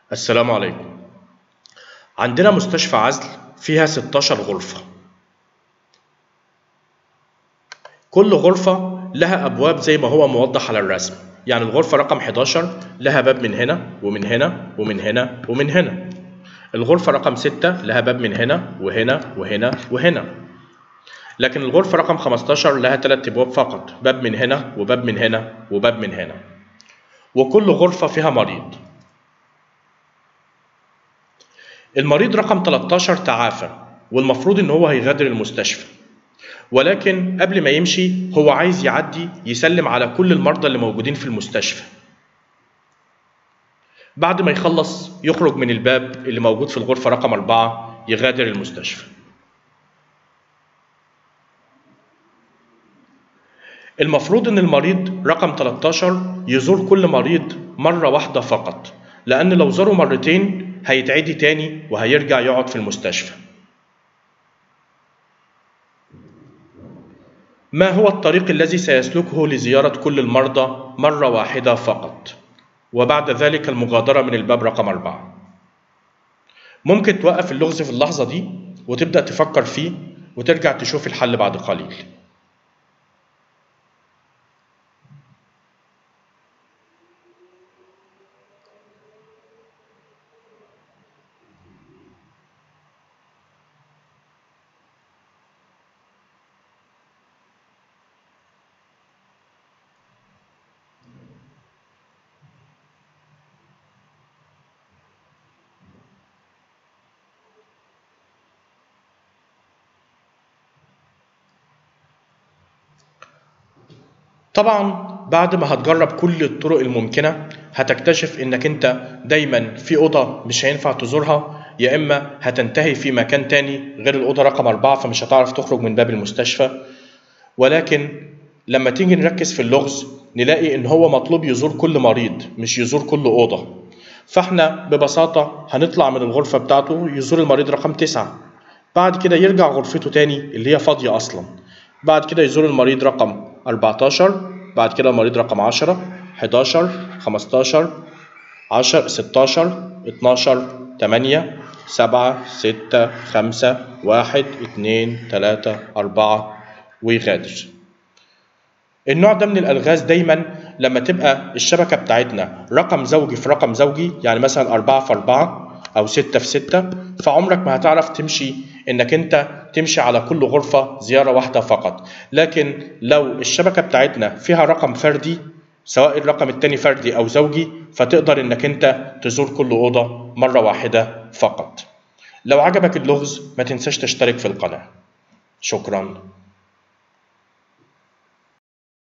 السلام عليكم عندنا مستشفى عزل فيها 16 غرفة كل غرفة لها أبواب زي ما هو موضح على الرسم يعني الغرفة رقم 11 لها باب من هنا ومن هنا ومن هنا ومن هنا الغرفة رقم 6 لها باب من هنا وهنا وهنا وهنا لكن الغرفة رقم 15 لها ثلاث أبواب فقط باب من هنا وباب من هنا وباب من هنا وكل غرفة فيها مريض المريض رقم 13 تعافى والمفروض ان هو هيغادر المستشفى ولكن قبل ما يمشي هو عايز يعدي يسلم على كل المرضى اللي موجودين في المستشفى بعد ما يخلص يخرج من الباب اللي موجود في الغرفة رقم أربعة يغادر المستشفى المفروض ان المريض رقم 13 يزور كل مريض مرة واحدة فقط لأن لو زاره مرتين هيتعدي تاني وهيرجع يقعد في المستشفى ما هو الطريق الذي سيسلكه لزيارة كل المرضى مرة واحدة فقط وبعد ذلك المغادرة من الباب رقم أربعة ممكن توقف اللغز في اللحظة دي وتبدأ تفكر فيه وترجع تشوف الحل بعد قليل طبعا بعد ما هتجرب كل الطرق الممكنة هتكتشف انك انت دايما في اوضة مش هينفع تزورها يا اما هتنتهي في مكان تاني غير الاوضة رقم اربعة فمش هتعرف تخرج من باب المستشفى ولكن لما تيجي نركز في اللغز نلاقي ان هو مطلوب يزور كل مريض مش يزور كل اوضة فاحنا ببساطة هنطلع من الغرفة بتاعته يزور المريض رقم تسعة بعد كده يرجع غرفته تاني اللي هي فاضية اصلا بعد كده يزور المريض رقم 14 بعد كده المريض رقم 10 11 15 10 16 12 8 7 6 5 1 2 3 4 ويغادر النوع ده من الالغاز دايما لما تبقى الشبكه بتاعتنا رقم زوجي في رقم زوجي يعني مثلا 4 في 4 او 6 في 6 فعمرك ما هتعرف تمشي انك انت تمشي على كل غرفة زيارة واحدة فقط لكن لو الشبكة بتاعتنا فيها رقم فردي سواء الرقم التاني فردي او زوجي فتقدر انك انت تزور كل اوضة مرة واحدة فقط لو عجبك اللغز ما تنساش تشترك في القناة شكرا